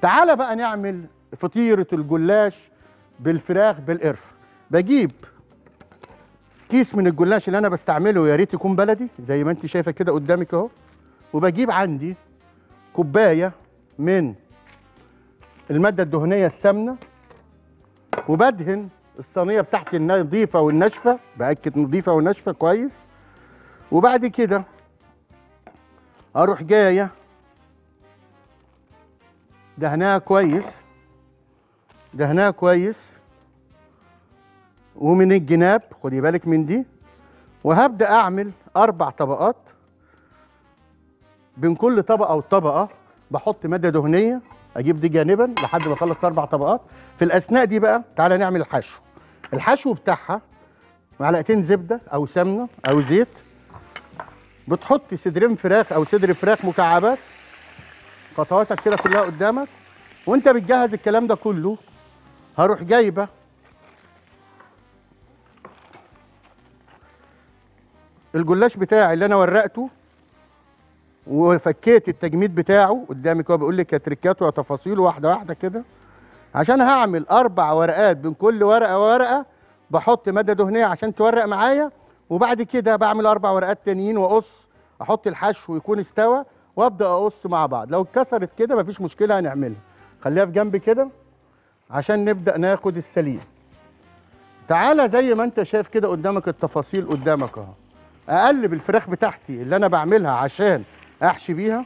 تعالى بقى نعمل فطيره الجلاش بالفراخ بالقرفه بجيب كيس من الجلاش اللي انا بستعمله يا ريت يكون بلدي زي ما انت شايفه كده قدامك اهو وبجيب عندي كوبايه من الماده الدهنيه السمنه وبدهن الصينيه بتاعتي النظيفه والناشفه باكد نظيفه وناشفه كويس وبعد كده اروح جايه دهناها كويس دهناها كويس ومن الجناب خدي بالك من دي وهبدا اعمل اربع طبقات بين كل طبقه وطبقه بحط ماده دهنيه اجيب دي جانبا لحد ما اخلص اربع طبقات في الاثناء دي بقى تعالى نعمل الحشو الحشو بتاعها معلقتين زبده او سمنه او زيت بتحطي صدرين فراخ او صدر فراخ مكعبات خطواتك كده كلها قدامك وانت بتجهز الكلام ده كله هروح جايبه الجلاش بتاعي اللي انا ورقته وفكيت التجميد بتاعه قدامك هو بيقول لك يا تريكاته يا تفاصيله واحده واحده كده عشان هعمل اربع ورقات بين كل ورقه ورقه بحط ماده دهنيه عشان تورق معايا وبعد كده بعمل اربع ورقات تانيين واقص احط الحشو يكون استوى وابدا اقص مع بعض لو اتكسرت كده مفيش مشكله هنعملها خليها في جنب كده عشان نبدا ناخد السليم تعالى زي ما انت شايف كده قدامك التفاصيل قدامك اهو اقلب الفراخ بتاعتي اللي انا بعملها عشان احشي بيها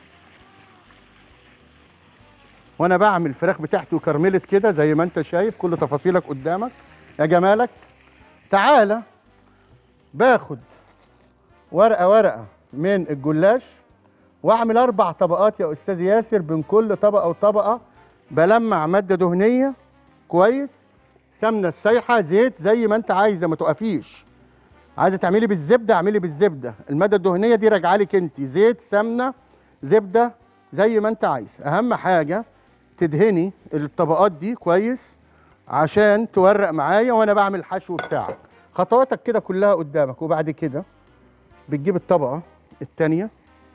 وانا بعمل الفراخ بتاعتي وكرملت كده زي ما انت شايف كل تفاصيلك قدامك يا جمالك تعالى باخد ورقه ورقه من الجلاش واعمل اربع طبقات يا استاذ ياسر بين كل طبقه وطبقه بلمع ماده دهنيه كويس سمنه السايحه زيت زي ما انت عايزه ما تقفيش عايزه تعملي بالزبده اعملي بالزبده الماده الدهنيه دي راجعه لك انت زيت سمنه زبده زي ما انت عايز اهم حاجه تدهني الطبقات دي كويس عشان تورق معايا وانا بعمل الحشو بتاعك خطواتك كده كلها قدامك وبعد كده بتجيب الطبقه الثانيه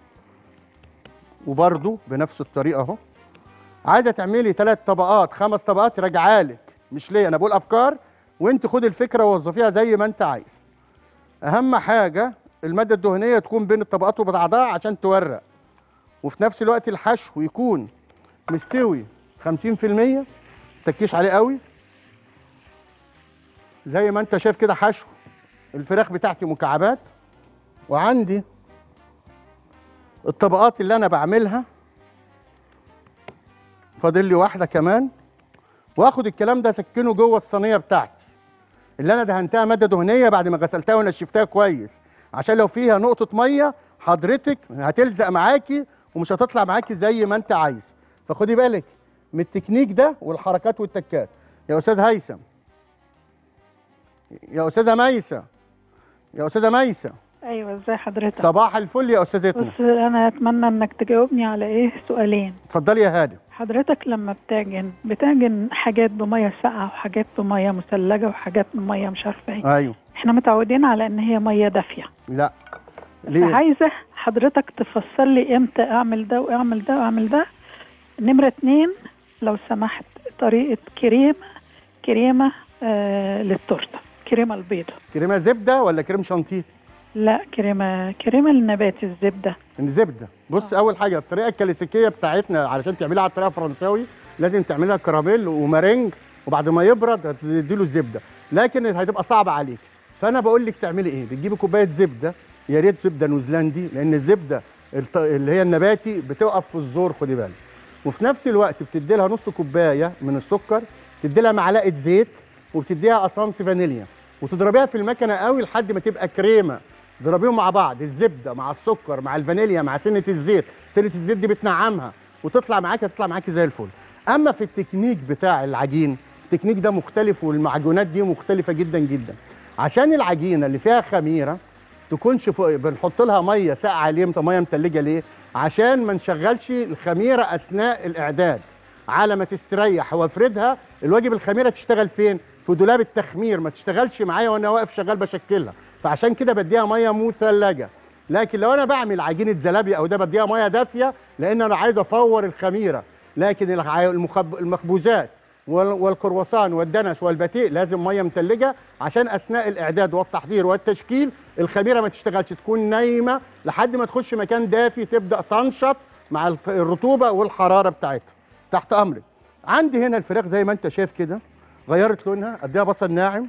وبرده بنفس الطريقه اهو عايزه تعملي ثلاث طبقات خمس طبقات راجعه لك مش ليه انا بقول افكار وانت خد الفكره ووظفيها زي ما انت عايز اهم حاجه الماده الدهنيه تكون بين الطبقات وبعضها عشان تورق وفي نفس الوقت الحشو يكون مستوي 50% تكيش عليه قوي زي ما انت شايف كده حشو الفراخ بتاعتي مكعبات وعندي الطبقات اللي انا بعملها فاضل لي واحده كمان واخد الكلام ده اسكنه جوه الصينيه بتاعتي اللي انا دهنتها ماده دهنيه بعد ما غسلتها ونشفتها كويس عشان لو فيها نقطه ميه حضرتك هتلزق معاكي ومش هتطلع معاكي زي ما انت عايز فخدي بالك من التكنيك ده والحركات والتكات يا استاذ هيثم يا استاذه ميسه يا استاذه ميسه ايوه ازي حضرتك صباح الفل يا استاذتنا بص انا اتمنى انك تجاوبني على ايه سؤالين اتفضلي يا هادي حضرتك لما بتعجن بتعجن حاجات بميه ساقعه وحاجات بميه مثلجه وحاجات بميه مش عارفه ايه ايوه احنا متعودين على ان هي ميه دافيه لا ليه عايزه حضرتك تفسر لي امتى اعمل ده واعمل ده واعمل ده نمره اتنين لو سمحت طريقه كريمه كريمه آه للتورته كريمه البيضه كريمه زبده ولا كريم شانتيه لا كريمه كريمه النبات الزبده الزبده بص اول حاجه الطريقه الكلاسيكيه بتاعتنا علشان تعملها على الطريقه الفرنساوي لازم تعملها كراميل ومارينج وبعد ما يبرد هتديله الزبده لكن هتبقى صعبه عليك فانا بقول لك تعملي ايه بتجيبي كوبايه زبده يا ريت زبده نيوزيلندي لان الزبده الط- اللي هي النباتي بتقف في الزور خدي بالك وفي نفس الوقت بتدي لها نص كوبايه من السكر تدي لها معلقه زيت وبتديها اسانس فانيليا وتضربيها في المكنه قوي لحد ما تبقى كريمه ضربيهم مع بعض الزبده مع السكر مع الفانيليا مع سنه الزيت سنه الزيت دي بتنعمها وتطلع معاكي تطلع معاكي زي الفل اما في التكنيك بتاع العجين التكنيك ده مختلف والمعجونات دي مختلفه جدا جدا عشان العجينه اللي فيها خميره تكونش فوق بنحط لها ميه ساقعه ليه ميه متلجه ليه عشان ما نشغلش الخميره اثناء الاعداد على ما تستريح وافردها الواجب الخميره تشتغل فين في دولاب التخمير ما تشتغلش معايا وانا واقف شغال بشكلها فعشان كده بديها ميه مثلجه لكن لو انا بعمل عجينه زلابيا او ده بديها ميه دافيه لان انا عايز افور الخميره لكن الع- المخب- المخبوزات وال- والكرواسون والدنش والباتيه لازم ميه متلجه عشان اثناء الاعداد والتحضير والتشكيل الخميره ما تشتغلش تكون نايمه لحد ما تخش مكان دافي تبدا تنشط مع الط- الرطوبه والحراره بتاعتها تحت امرك عندي هنا الفراخ زي ما انت شايف كده غيرت لونها اديها بصل ناعم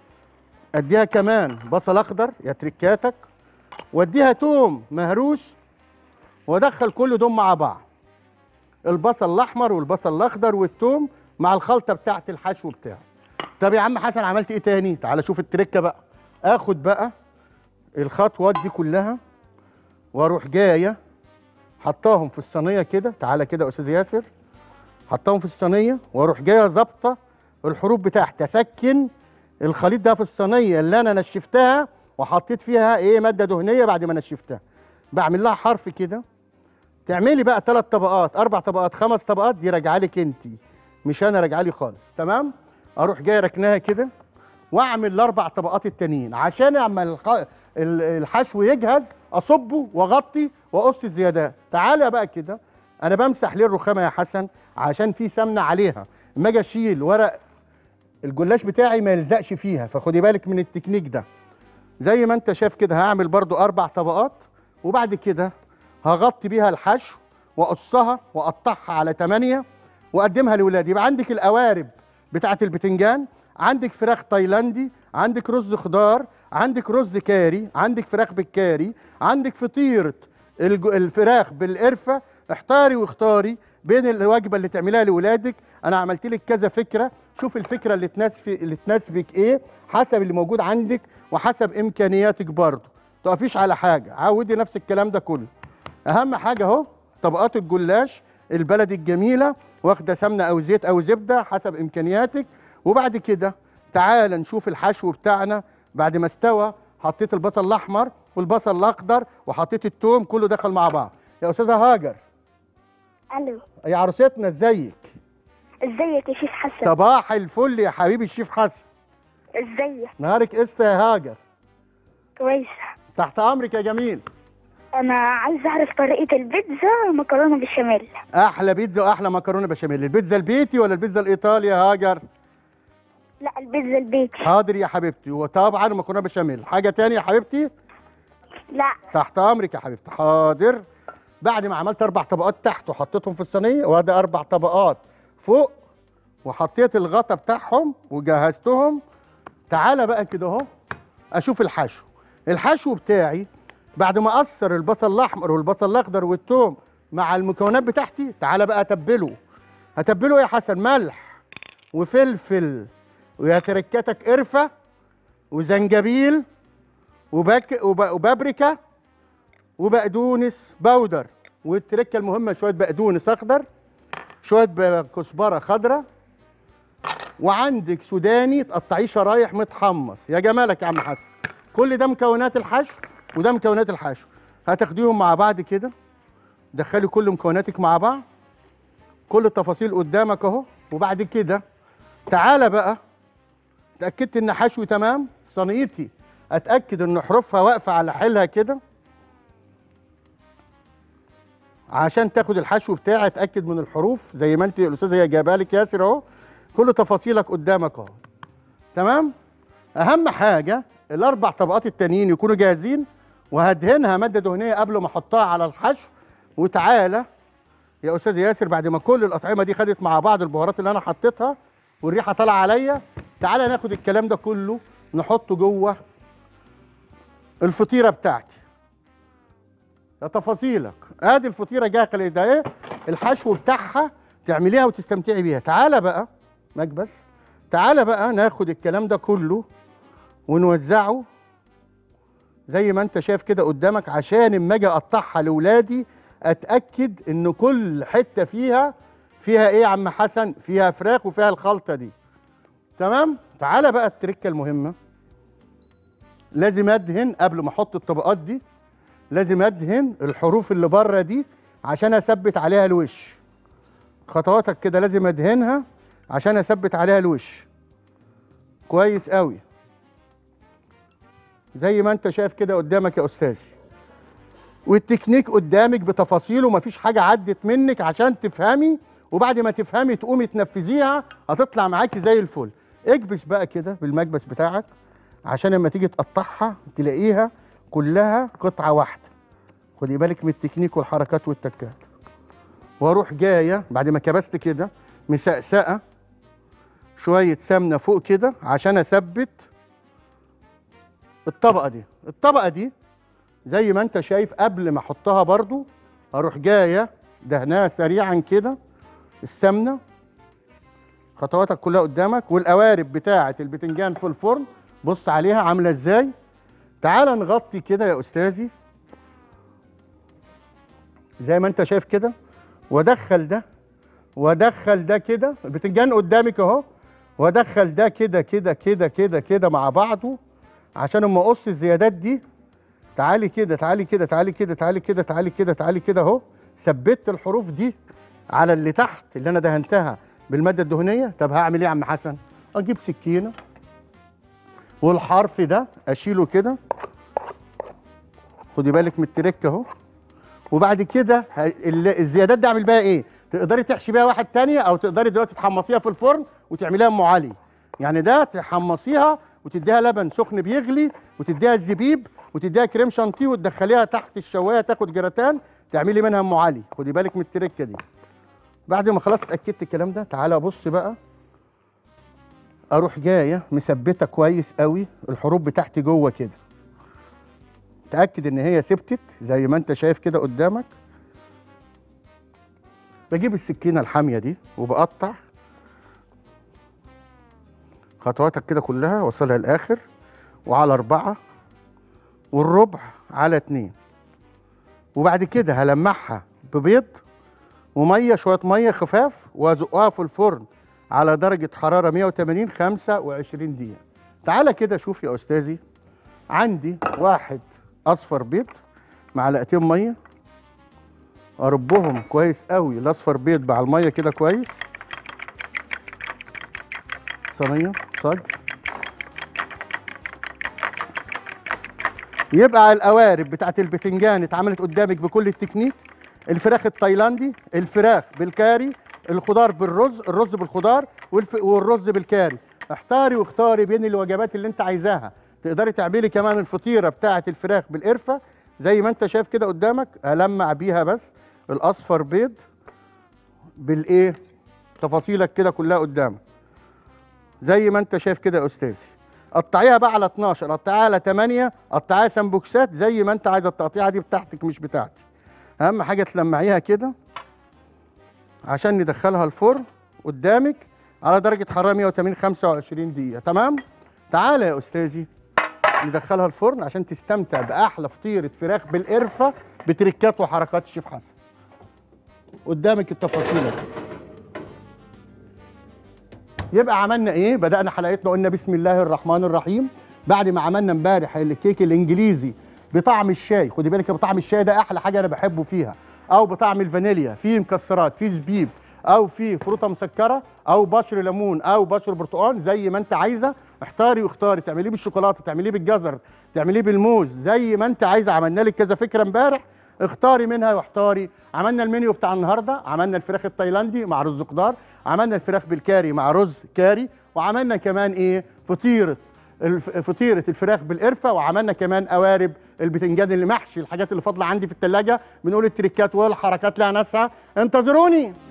اديها كمان بصل اخضر يا تركاتك واديها توم مهروس وادخل كل دول مع بعض البصل الاحمر والبصل الاخضر والثوم مع الخلطه بتاعت الحشو بتاعه طب يا عم حسن عملت ايه تاني تعال شوف التركه بقى اخد بقى الخطوات دي كلها واروح جايه حطاهم في الصينيه كده تعالى كده يا استاذ ياسر حطاهم في الصينيه واروح جايه ظابطه الحروف بتاعتي اسكن الخليط ده في الصينيه اللي انا نشفتها وحطيت فيها ايه ماده دهنيه بعد ما نشفتها بعمل لها حرف كده تعملي بقى ثلاث طبقات اربع طبقات خمس طبقات دي راجعه لك انت مش انا راجعه لي خالص تمام اروح جاي ركناها كده واعمل الاربع طبقات التانيين عشان اما الخ- ال- الحشو يجهز اصبه واغطي واقص الزيادات تعالى بقى كده انا بمسح ليه الرخامه يا حسن عشان في سمنه عليها اما اجي اشيل ورق الجلاش بتاعي ما يلزقش فيها فخدي بالك من التكنيك ده زي ما انت شايف كده هعمل برضو اربع طبقات وبعد كده هغطي بيها الحشو واقصها واقطعها على تمانية واقدمها لاولادي يبقى عندك القوارب بتاعه البتنجان عندك فراخ تايلاندي عندك رز خضار عندك رز كاري عندك فراخ بالكاري عندك فطيره الج- الفراخ بالقرفه احتاري واختاري بين الوجبه اللي تعمليها لاولادك انا عملت لك كذا فكره شوف الفكره اللي تناسب اللي تناسبك ايه حسب اللي موجود عندك وحسب امكانياتك برضه تقفيش على حاجه عودي نفس الكلام ده كله اهم حاجه اهو طبقات الجلاش البلدي الجميله واخده سمنه او زيت او زبده حسب امكانياتك وبعد كده تعال نشوف الحشو بتاعنا بعد ما استوى حطيت البصل الاحمر والبصل الاخضر وحطيت التوم كله دخل مع بعض يا استاذه هاجر الو يا عروستنا ازيك ازيك يا شيف حسن صباح الفل يا حبيبي الشيف حسن ازيك نهارك قصه يا هاجر كويس تحت امرك يا جميل انا عايز اعرف طريقه البيتزا ومكرونه بالبشاميل احلى بيتزا واحلى مكرونه بشاميل البيتزا البيتي ولا البيتزا الايطالي يا هاجر لا البيتزا البيتي حاضر يا حبيبتي وطبعا مكرونه بشاميل حاجه تانية يا حبيبتي لا تحت امرك يا حبيبتي حاضر بعد ما عملت اربع طبقات تحت وحطيتهم في الصينيه وادي اربع طبقات فوق وحطيت الغطا بتاعهم وجهزتهم تعالى بقى كده اهو اشوف الحشو الحشو بتاعي بعد ما اقصر البصل الاحمر والبصل الاخضر والثوم مع المكونات بتاعتي تعالى بقى اتبله هتبله يا حسن ملح وفلفل ويا تركتك قرفه وزنجبيل وبك وب- وبابريكا وبقدونس باودر والتركه المهمه شويه بقدونس اخضر شويه ب- كزبره خضراء وعندك سوداني تقطعيه شرايح متحمص يا جمالك يا عم حسن كل ده مكونات الحشو وده مكونات الحشو هتاخديهم مع بعض كده دخلي كل مكوناتك مع بعض كل التفاصيل قدامك اهو وبعد كده تعالى بقى اتاكدت ان حشوي تمام صينيتي اتاكد ان حروفها واقفه على حيلها كده عشان تاخد الحشو بتاعي اتاكد من الحروف زي ما انت الاستاذه هي جايبها لك ياسر اهو كل تفاصيلك قدامك اهو تمام اهم حاجه الاربع طبقات التانيين يكونوا جاهزين وهدهنها ماده دهنيه قبل ما احطها على الحشو وتعالى يا استاذ ياسر بعد ما كل الاطعمه دي خدت مع بعض البهارات اللي انا حطيتها والريحه طالعه عليا تعالى ناخد الكلام ده كله نحطه جوه الفطيره بتاعتي يا تفاصيلك ادي الفطيره جايه كده ده ايه الحشو بتاعها تعمليها وتستمتعي بيها تعالى بقى مكبس تعالى بقى ناخد الكلام ده كله ونوزعه زي ما انت شايف كده قدامك عشان اما اجي اقطعها لاولادي اتاكد ان كل حته فيها فيها ايه يا عم حسن فيها فراخ وفيها الخلطه دي تمام تعالى بقى التركه المهمه لازم ادهن قبل ما احط الطبقات دي لازم ادهن الحروف اللي بره دي عشان اثبت عليها الوش خطواتك كده لازم ادهنها عشان اثبت عليها الوش كويس قوي زي ما انت شايف كده قدامك يا استاذي والتكنيك قدامك بتفاصيله مفيش حاجه عدت منك عشان تفهمي وبعد ما تفهمي تقومي تنفذيها هتطلع معاكي زي الفل اكبس بقى كده بالمكبس بتاعك عشان لما تيجي تقطعها تلاقيها كلها قطعه واحده خدي بالك من التكنيك والحركات والتكات واروح جايه بعد ما كبست كده مسقسقه شويه سمنه فوق كده عشان اثبت الطبقه دي الطبقه دي زي ما انت شايف قبل ما احطها برضو اروح جايه دهناها سريعا كده السمنه خطواتك كلها قدامك والقوارب بتاعه البتنجان في الفرن بص عليها عامله ازاي تعال نغطي كده يا استاذي زي ما انت شايف كده وادخل ده وادخل ده كده البتنجان قدامك اهو وادخل ده كده كده كده كده كده مع بعضه عشان اما اقص الزيادات دي تعالي كده تعالي كده تعالي كده تعالي كده تعالي كده تعالي كده اهو ثبت الحروف دي على اللي تحت اللي انا دهنتها بالماده الدهنيه طب هعمل ايه يا عم حسن اجيب سكينه والحرف ده اشيله كده خدي بالك من التريك اهو وبعد كده ه- ال- الزيادات دي اعمل بيها ايه تقدري تحشي بيها واحد تانية او تقدري دلوقتي تحمصيها في الفرن وتعمليها ام علي يعني ده تحمصيها وتديها لبن سخن بيغلي وتديها الزبيب وتديها كريم شانتيه وتدخليها تحت الشوايه تاخد جراتان تعملي منها ام علي خدي بالك من التركه دي بعد ما خلاص اتاكدت الكلام ده تعالى بص بقى اروح جايه مثبته كويس قوي الحروف بتاعتي جوه كده تاكد ان هي ثبتت زي ما انت شايف كده قدامك بجيب السكينه الحاميه دي وبقطع خطواتك كده كلها وصلها الاخر وعلى اربعه والربع على اتنين وبعد كده هلمعها ببيض وميه شويه ميه خفاف وازقها في الفرن على درجه حراره 180 25 دقيقه تعالى كده شوف يا استاذي عندي واحد اصفر بيض معلقتين ميه اربهم كويس قوي الاصفر بيض مع الميه كده كويس صينيه صاج يبقى القوارب بتاعت البتنجان اتعملت قدامك بكل التكنيك الفراخ التايلاندي الفراخ بالكاري الخضار بالرز الرز بالخضار والف... والرز بالكاري احتاري واختاري بين الوجبات اللي انت عايزاها تقدري تعملي كمان الفطيره بتاعه الفراخ بالقرفه زي ما انت شايف كده قدامك المع بيها بس الاصفر بيض بالايه تفاصيلك كده كلها قدامك زي ما انت شايف كده يا استاذي قطعيها بقى على 12 قطعيها على 8 قطعيها سمبوكسات زي ما انت عايزه التقطيعه دي بتاعتك مش بتاعتي اهم حاجه تلمعيها كده عشان ندخلها الفرن قدامك على درجه حراره 180 25 دقيقه تمام تعالى يا استاذي ندخلها الفرن عشان تستمتع باحلى فطيره فراخ بالقرفه بتركات وحركات الشيف حسن قدامك التفاصيل اهي. يبقى عملنا ايه بدانا حلقتنا قلنا بسم الله الرحمن الرحيم بعد ما عملنا امبارح الكيك الانجليزي بطعم الشاي خدي بالك بطعم الشاي ده احلى حاجه انا بحبه فيها او بطعم الفانيليا فيه مكسرات فيه زبيب او فيه فروته مسكره او بشر ليمون او بشر برتقال زي ما انت عايزه احتاري واختاري تعمليه بالشوكولاته تعمليه بالجزر تعمليه بالموز زي ما انت عايزه عملنا لك كذا فكره امبارح اختاري منها واحتاري عملنا المنيو بتاع النهارده عملنا الفراخ التايلاندي مع رز خضار عملنا الفراخ بالكاري مع رز كاري وعملنا كمان ايه فطيره الف- فطيره الفراخ بالقرفه وعملنا كمان قوارب البتنجان اللي محشي الحاجات اللي فاضله عندي في الثلاجه بنقول التريكات والحركات لها ناسها انتظروني